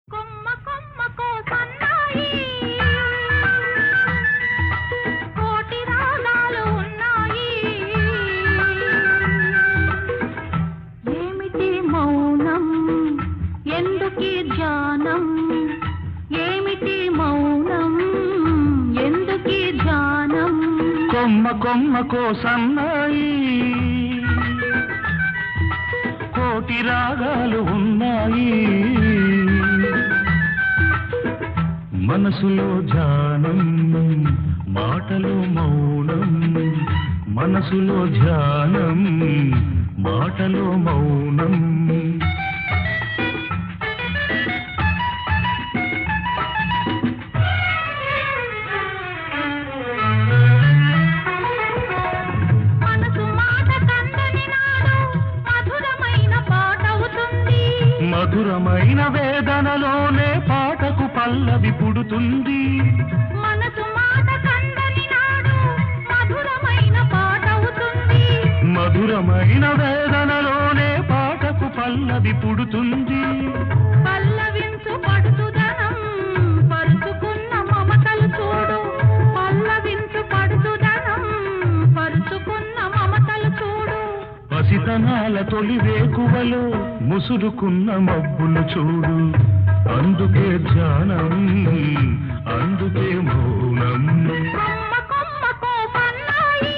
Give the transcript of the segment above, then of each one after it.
కొమ్మ కొమ్మకో సన్నాయి కోటి రాగాలు ఉన్నాయి ఏమిటి మౌనం ఎందుకీ ధ్యానం ఏమిటి మౌనం ఎందుకీ ధ్యానం కొమ్మ కొమ్మకో సన్నాయి కోటి రాగాలు ఉన్నాయి మనసులో ధ్యానం మాటలో మౌనం మనసులో ధ్యానం మాటలో మౌనం మనసు మాట కందని నాడు మధురమైన పాటవుతుంది మధురమైన వేదనలోనే పాటకు పల్లవి పుడుతుంది మనసు మాట కందని నాడు మధురమైన పాటవుతుంది మధురమైన వేదనలోనే పాటకు పల్లవి పుడుతుంది పల్లవించు పడుతుదనం పరుచుకున్న మమతలు చూడు పల్లవించు పడుతుదనం పరుచుకున్న మమతలు చూడు పసితనాల తొలి వేకువలో ముసురుకున్న మబ్బులు చూడు అందుకే ధ్యానం అందుకే మౌనం కొమ్మ కొమ్మకో పన్నాయి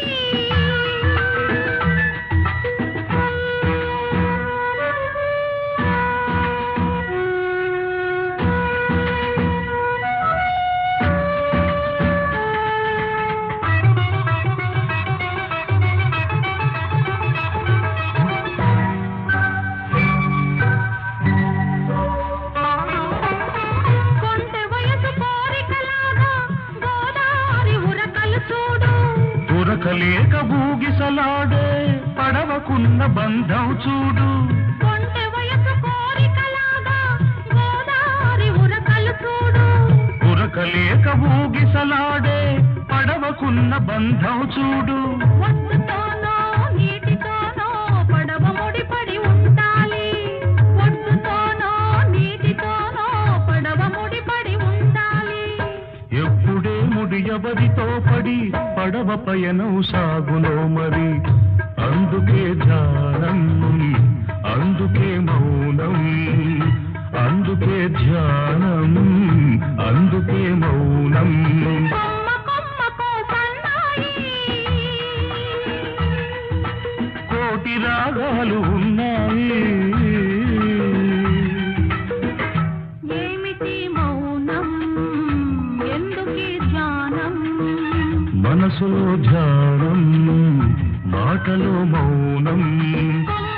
కొంటె వయసు కోరికలాగా గోదావరి ఉరకలు చూడు దొరకలేక భూగిసలాడే పడవకున్న బంధం చూడు కొంటె వయసు కోరికలాగా గోదావరి ఉరకలు చూడు దొరకలేక భూగిసలాడే పడవకున్న బంధం చూడు ఒడ్డుతోనో నీటితోనో పడవ ముడిపడి ఉండాలి ఒడ్డుతోనో నీటితోనో పడవ ముడిపడి ఉండాలి ఎప్పుడే ముడి ఎవరితో పడి పడవ పయనం సాగునో మరి అందుకే ధ్యానం అందుకే మౌనం అందుకే ధ్యానం అందుకే మౌనం కొమ్మ కొమ్మకో సన్నాయి కోటి రాగాలు ఉన్నాయి ఏమిటి మౌనం ఎందుకీ ధ్యానం మనసులో ధ్యానం మాటలో మౌనం కొమ్మ